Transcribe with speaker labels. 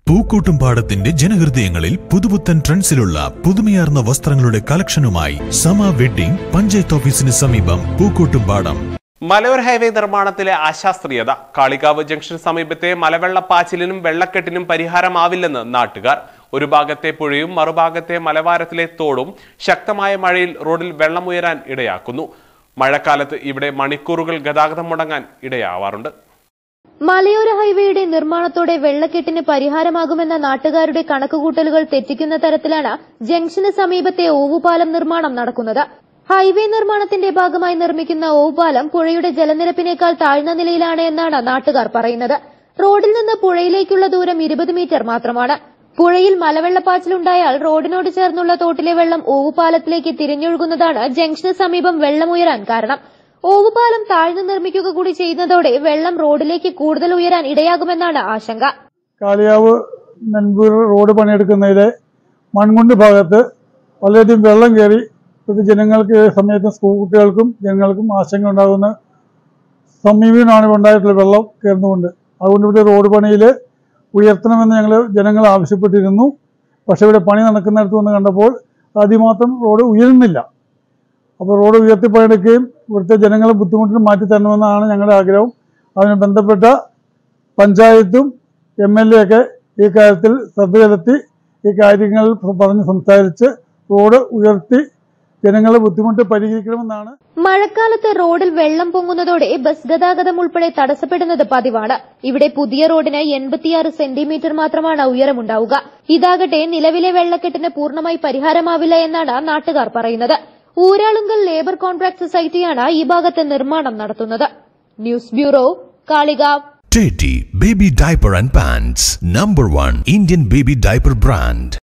Speaker 1: പൂക്കോട്ടുംപാടത്തിന്റെ ജനഹൃദയങ്ങളിൽ പുതുപുത്തൻ ട്രെൻഡ്സിലുള്ള പുതുമയാർന്ന വസ്ത്രങ്ങളുടെ കളക്ഷനുമായി സമ വെഡ്ഡിംഗ് പഞ്ചായത്ത് ഓഫീസിന് സമീപം പൂക്കോട്ടുംപാടം
Speaker 2: മലയോര ഹൈവേ നിർമ്മാണത്തിലെ അശാസ്ത്രീയത കാളികാവ് ജംഗ്ഷൻ സമീപത്തെ മലവെള്ളപ്പാച്ചിലിനും വെള്ളക്കെട്ടിനും പരിഹാരമാവില്ലെന്ന് നാട്ടുകാർ ഒരു ഭാഗത്തെ പുഴയും മറുഭാഗത്തെ മലവാരത്തിലെ തോടും ശക്തമായ മഴയിൽ റോഡിൽ വെള്ളമുയരാൻ ഇടയാക്കുന്നു മഴക്കാലത്ത് ഇവിടെ മണിക്കൂറുകൾ ഗതാഗതം മുടങ്ങാൻ ഇടയാവാറുണ്ട്
Speaker 3: മലയോര ഹൈവേയുടെ നിർമ്മാണത്തോടെ വെള്ളക്കെട്ടിന് പരിഹാരമാകുമെന്ന നാട്ടുകാരുടെ കണക്കുകൂട്ടലുകൾ തെറ്റിക്കുന്ന തരത്തിലാണ് ജംഗ്ഷന് സമീപത്തെ ഓവുപാലം നിർമ്മാണം നടക്കുന്നത് ഹൈവേ നിർമ്മാണത്തിന്റെ ഭാഗമായി നിർമ്മിക്കുന്ന ഓവുപാലം പുഴയുടെ ജലനിരപ്പിനേക്കാൾ താഴ്ന്ന നിലയിലാണ് എന്നാണ് നാട്ടുകാർ പറയുന്നത് റോഡിൽ നിന്ന് പുഴയിലേക്കുള്ള ദൂരം ഇരുപത് മീറ്റർ മാത്രമാണ് പുഴയിൽ മലവെള്ളപ്പാച്ചിലുണ്ടായാൽ റോഡിനോട് ചേർന്നുള്ള തോട്ടിലെ വെള്ളം ഓവുപാലത്തിലേക്ക് തിരിഞ്ഞൊഴുകുന്നതാണ് ജംഗ്ഷന് സമീപം വെള്ളമുയരാൻ കാരണം ഓവുപാലം താഴ്ന്നു നിർമ്മിക്കുക കൂടി ചെയ്യുന്നതോടെ വെള്ളം റോഡിലേക്ക് കൂടുതൽ ഉയരാൻ ഇടയാകുമെന്നാണ് ആശങ്ക
Speaker 4: കാളിയാവ് നെൻപൂർ റോഡ് പണിയെടുക്കുന്നതിലെ മൺകുണ്ട് ഭാഗത്ത് വളരെയധികം വെള്ളം കയറി ഇത് ജനങ്ങൾക്ക് ഏത് സമയത്തും സ്കൂൾ കുട്ടികൾക്കും ജനങ്ങൾക്കും ആശങ്ക ഉണ്ടാകുന്ന സമീപനമാണ് ഉണ്ടായിട്ടുള്ള വെള്ളം കയറുന്നുകൊണ്ട് അതുകൊണ്ട് ഇവിടെ റോഡ് പണിയിൽ ഉയർത്തണമെന്ന് ഞങ്ങൾ ജനങ്ങൾ ആവശ്യപ്പെട്ടിരുന്നു പക്ഷേ ഇവിടെ പണി നടക്കുന്നിടത്ത് വന്ന് കണ്ടപ്പോൾ അതിമാത്രം റോഡ് ഉയരുന്നില്ല അപ്പോൾ റോഡ് ഉയർത്തി പണിയെടുക്കുകയും ഇവിടുത്തെ ജനങ്ങളെ ബുദ്ധിമുട്ടിന് മാറ്റി തരണമെന്നാണ് ഞങ്ങളുടെ ആഗ്രഹം അതിന് ബന്ധപ്പെട്ട പഞ്ചായത്തും എം എൽ എ ഒക്കെ ഈ കാര്യത്തിൽ ശ്രദ്ധ ചെലുത്തി ഈ കാര്യങ്ങൾ പറഞ്ഞ് സംസാരിച്ച് റോഡ് ഉയർത്തി ജനങ്ങളെ ബുദ്ധിമുട്ട് പരിഹരിക്കണമെന്നാണ്
Speaker 3: മഴക്കാലത്ത് റോഡിൽ വെള്ളം പൊങ്ങുന്നതോടെ ബസ് ഗതാഗതം ഉൾപ്പെടെ തടസ്സപ്പെടുന്നത് പതിവാണ് ഇവിടെ പുതിയ റോഡിന് എൺപത്തിയാറ് സെന്റിമീറ്റർ മാത്രമാണ് ഉയരമുണ്ടാവുക ഇതാകട്ടെ നിലവിലെ വെള്ളക്കെട്ടിന് പൂർണ്ണമായി പരിഹാരമാവില്ല എന്നാണ് നാട്ടുകാർ പറയുന്നത് ഊരാളുങ്കൽ ലേബർ കോൺട്രാക്ട് സൊസൈറ്റിയാണ് ഈ ഭാഗത്ത് നിർമ്മാണം നടത്തുന്നത് news bureau Kalikavu
Speaker 1: Teddy Baby Diaper and Pants, number one Indian baby diaper brand.